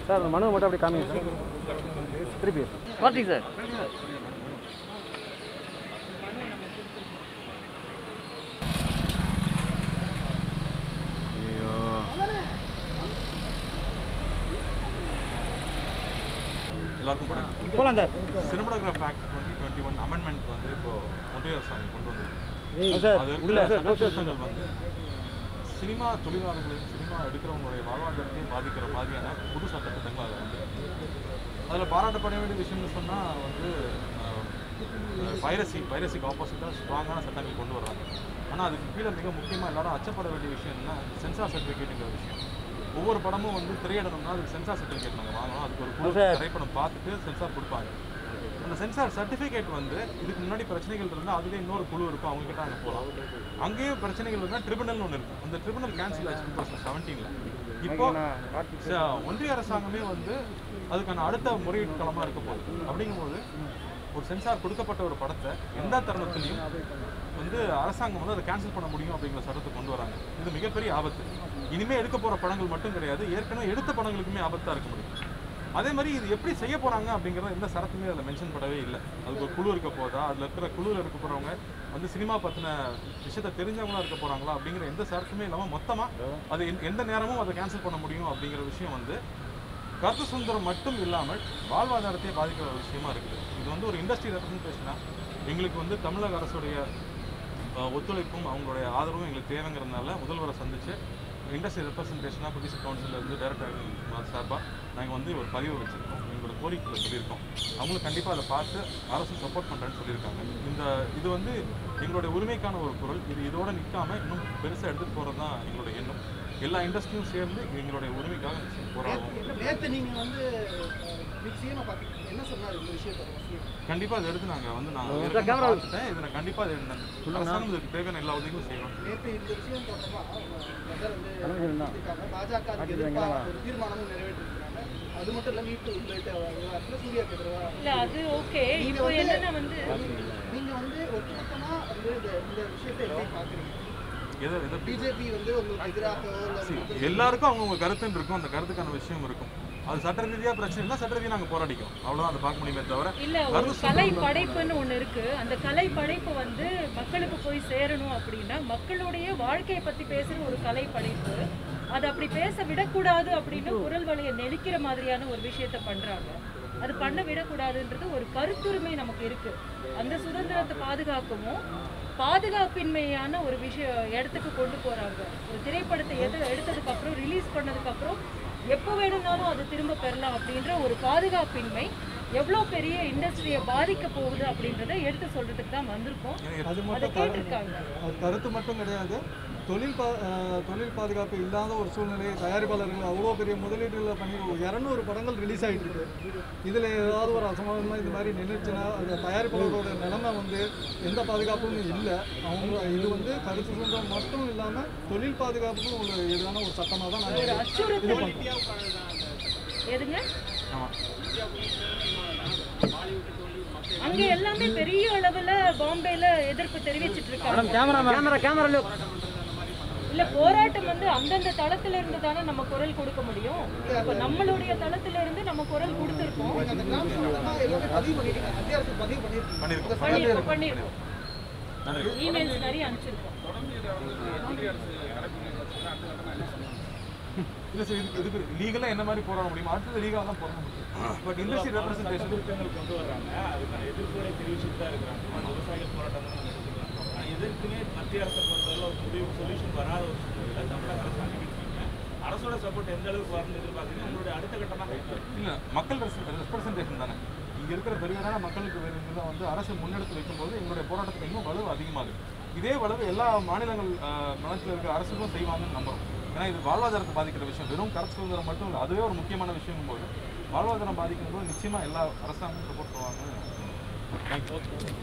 Sir அந்த மனுவை மட்டும் அப்படியே காமிங்க சார் திருப்பி பார்த்திங்க சார் எல்லாருக்கும் கூட போகலாம் sir cinematograph act twenty twenty one amendment வந்து இப்போ ஒன்றிய அரசாங்கம் கொண்டு வந்தது சார் அது உள்ள இருக்கிற சார் சட்டத்திட்டங்கள் வந்து சினிமா தொழிலாளர்களையும் சினிமா எடுக்கிறவங்களுடைய வாழ்வாதாரத்தையும் பாதிக்கிற மாதிரியான புது சட்டத்திட்டங்கள் அதில் வந்து அதில் பாராட்டப்பட வேண்டிய விஷயம்னு சொன்னால் வந்து வைரசி வைரசிக்கு ஆப்போசிட்டாக ஸ்ட்ராங்கான சட்டங்கள் கொண்டு வர்றாங்க ஆனால் அதுக்கு கீழே மிக முக்கியமாக எல்லாரும் அச்சப்பட வேண்டிய விஷயம் என்னன்னா சென்சார் சர்டிஃபிகேட்டுங்கிற விஷயம் ஒவ்வொரு படமும் வந்து திரையிடணும்னா அதுக்கு சென்சார் சர்டிஃபிகேட் நாங்கள் வாங்கணும் அதுக்கு ஒரு குழு திரைப்படம் பார்த்துட்டு சென்சார் கொடுப்பாங்க அந்த சென்சார் சர்டிஃபிகேட் வந்து இதுக்கு முன்னாடி பிரச்சனைகள் இருந்தால் அதுவே இன்னொரு குழு இருக்கும் அவங்க கிட்ட அங்கே போகலாம் அங்கேயும் பிரச்சனைகள் இருந்தால் ட்ரிபுனல் ஒன்று இருக்கும் அந்த ட்ரிபுனல் கேன்சல் ஆச்சு டூ தௌசண்ட் செவன்டீனில் இப்போ ச- ஒன்றிய அரசாங்கமே வந்து அதுக்கான அடுத்த முறையீட்டு களமாக இருக்க போகுது அப்படிங்கும்போது ஒரு சென்சார் கொடுக்கப்பட்ட ஒரு படத்தை எந்த தருணத்திலையும் வந்து அரசாங்கம் வந்து அதை கேன்சல் பண்ண முடியும் அப்படிங்கிற சட்டத்தை கொண்டு வராங்க இது மிகப்பெரிய ஆபத்து இனிமே எடுக்க போற படங்கள் மட்டும் கிடையாது ஏற்கனவே எடுத்த படங்களுக்குமே ஆபத்தா இருக்க முடியும் அதே மாதிரி இது எப்படி செய்ய போறாங்க அப்படிங்கிறது எந்த சரத்துமே அதில் மென்ஷன் பண்ணவே இல்லை அதுக்கு ஒரு குழு இருக்க போதா அதில் இருக்கிற குழுவில் இருக்க போறவங்க வந்து சினிமா பத்தின விஷயத்த தெரிஞ்சவங்களா இருக்க போறாங்களா அப்படிங்கிற எந்த சரத்துமே இல்லாமல் மொத்தமா அது எந்த- எந்த நேரமும் அதை கேன்சல் பண்ண முடியும் அப்படிங்கிற விஷயம் வந்து கருத்து சுதந்திரம் மட்டும் இல்லாமல் வாழ்வாதாரத்தையே பாதிக்கிற ஒரு விஷயமா இருக்குது இது வந்து ஒரு இண்டஸ்ட்ரி ரெப்ரஸன்டேஷனா எங்களுக்கு வந்து தமிழக அரசுடைய அஹ், ஒத்துழைப்பும் அவங்களுடைய ஆதரவும் எங்களுக்கு தேவைங்கிறதுனால முதல்வரை சந்திச்சு இண்டஸ்ட்ரி ரெப்ரஸன்டேஷனாக ப்ரொடியூசர் கவுன்சிலில் இருந்து டேரக்டர் சார்பாக நாங்கள் வந்து ஒரு பதிவு வச்சுருக்கோம் எங்களோட கோரிக்கைகளை சொல்லியிருக்கோம் அவங்களும் கண்டிப்பாக அதை பார்த்து அரசு சப்போர்ட் பண்ணுறேன்னு சொல்லியிருக்காங்க இந்த இது வந்து எங்களுடைய உரிமைக்கான ஒரு குரல் இது இதோட நிற்காம இன்னும் பெருசாக எடுத்துகிட்டு போகிறது தான் எங்களுடைய எண்ணம் எல்லா இண்டஸ்ட்ரியும் சேர்ந்து எங்களுடைய உரிமைக்காக போராடுவோம் நேத்து நீங்க வந்து நிச்சயமா பாத்தீங்க என்ன சொன்னாரு இந்த விஷயத்தை அவசியம் கண்டிப்பா இதை எடுத்து நாங்க வந்து நான் ஏற்கனவே பார்த்துட்டேன் இதுல கண்டிப்பா இது இந்த அரசாங்கம் இதுக்கு தேவையான எல்லா உதவியும் செய்யணும் நேத்து இந்த விஷயம் தொடர்பா அவங்க பிரதர் வந்து சொல்லியிருக்காங்க. பாஜக அதுக்கு எதிர்ப்பா ஒரு தீர்மானமும் நிறைவேற்றிருக்காங்க அது மட்டும் இல்ல நீட் உள்ளிட்ட விவகாரத்துல சூர்யாக்கு எதிராக இல்ல அது ஓகே இப்போ என்னன்னா வந்து நீங்க வந்து ஒட்டுமொத்தமா வந்து இந்த இந்த விஷயத்தை எப்படி பாக்குறீங்க எதை எதை பிஜேபி வந்து உங்களுக்கு எதிராகவோ இல்ல See, எல்லாருக்கும் அவங்கவுங்க கருத்துன்னு இருக்கும் அந்த கருத்துக்கான விஷயம் இருக்கும் அது சட்ட ரீதியா பிரச்சனை இருந்தா சட்ட ரீதியா நாங்க போராடிக்கிறோம் அவ்வளவுதான் அதை பார்க்க முடியுமே தவிர இல்ல ஒரு கலை படைப்புன்னு ஒண்ணு இருக்கு அந்த கலை படைப்பு வந்து மக்களுக்கு போய் சேரணும் அப்படின்னா மக்களுடைய வாழ்க்கையை பத்தி பேசுற ஒரு கலை படைப்பு அது அப்படி பேச விடக்கூடாது அப்படின்னு குரல் வலையை நெளிக்கிற மாதிரியான ஒரு விஷயத்த பண்றாங்க அது பண்ண விடக்கூடாதுன்றது ஒரு கருத்துரிமை நமக்கு இருக்கு அந்த சுதந்திரத்தை பாதுகாக்கவும் பாதுகாப்பின்மையான ஒரு விஷயம் இடத்துக்கு கொண்டு போறாங்க ஒரு திரைப்படத்தை எது எடுத்ததுக்கு அப்புறம் ரிலீஸ் பண்ணதுக்கு அப்புறம் எப்போ வேணும்னாலும் அது திரும்ப பெறலாம் அப்படின்ற ஒரு பாதுகாப்பின்மை எவ்வளோ பெரிய இண்டஸ்ட்ரியை பாதிக்க போகுது அப்படின்றத எடுத்து சொல்றதுக்கு தான் வந்திருக்கோம் அது அதை மட்டும் கேட்டிருக்காங்க அது கருத்து மட்டும் கிடையாது தொழில் பா அஹ் தொழில் பாதுகாப்பு இல்லாத ஒரு சூழ்நிலை தயாரிப்பாளர்கள் அவ்வளோ பெரிய முதலீடுகளை பண்ணி ஒரு இரநூறு படங்கள் ரிலீஸ் ஆகிட்டு இருக்கு இதில் ஏதாவது ஒரு அசமாதானம் இது மாதிரி நின்றுச்சுன்னா அந்த தயாரிப்பாளரோட நிலைமை வந்து எந்த பாதுகாப்பும் இல்லை அவங்க இது வந்து கருத்து சுதந்திரம் மட்டும் இல்லாமல் தொழில் பாதுகாப்புக்கும் ஒரு எதிரான ஒரு சட்டமாக தான் ஒரு நாங்கள் அச்சுறுத்தல் எதுங்க ஆமா அங்க எல்லாமே பெரிய அளவுல பாம்பேல எதிர்ப்பு தெரிவிச்சிட்டு இருக்காங்க கேமரா கேமரா கேமரா இல்ல போராட்டம் வந்து அந்தந்த தளத்துல இருந்து தானே நம்ம குரல் கொடுக்க முடியும் இப்ப நம்மளுடைய தளத்துல இருந்து நம்ம குரல் கொடுத்திருக்கோம் அந்த கிராம சம்பந்தமா எல்லாமே பதிவு பண்ணிருக்கீங்க மத்திய அரசு பதிவு பண்ணிருக்கீங்க பண்ணிருக்கோம் பண்ணிருக்கோம் பண்ணிருக்கோம் நன்றி இமெயில்ஸ் நிறைய அனுப்பிச்சிருக்கோம் இல்ல சார் இதுக்கு இதுக்கு லீகலா என்ன மாதிரி போராட முடியும் அடுத்தது லீகலா தான் போராட முடியும் பட் இண்டஸ்ட்ரி ரெப்ரஸன்டேஷன் கொண்டு வர்றாங்க அதுக்கான எதிர்ப்புகளை தெரிவிச்சுட்டு தான் இருக்கிறாங்க விவசாயிகள் போராட்டம் தான் நடந்துட்டு இருக்காங்க ஆனா எதற்குமே மத்திய அரசை பொறுத்தவரை ஒரு முடிவு சொல்யூஷன் வராத ஒரு சூழ்நிலை தமிழக அரசு அணுகிருக்கீங்க அரசோட சப்போர்ட் எந்த அளவுக்கு வரணும்னு எதிர்பார்க்குறீங்க உங்களுடைய அடுத்த கட்டமாக இல்ல மக்கள் ரெப்ரஸன்டேஷன் தானே இங்க இருக்கிற பெருமையான மக்களுக்கு வேணுங்கிறத வந்து அரசு முன்னெடுத்து வைக்கும்போது எங்களுடைய போராட்டத்துக்கு இன்னும் வலு அதிகமாகுது இதே வலு எல்லா மாநிலங்கள் ஆஹ், மாநிலத்தில் இருக்கிற அரசுகளும் செய்வாங்கன்னு நம்புறோம் ஏன்னா இது வாழ்வாதாரத்தை பாதிக்கிற விஷயம் வெறும் கருத்து சுதந்திரம் மட்டும் இல்லை அதுவே ஒரு முக்கியமான விஷயம் போது வாழ்வாதாரம் பாதிக்கும் போது நிச்சயமா எல்லா அரசாங்கமும் சப்போர்ட் பண்ணுவாங்க தேங்க்யூ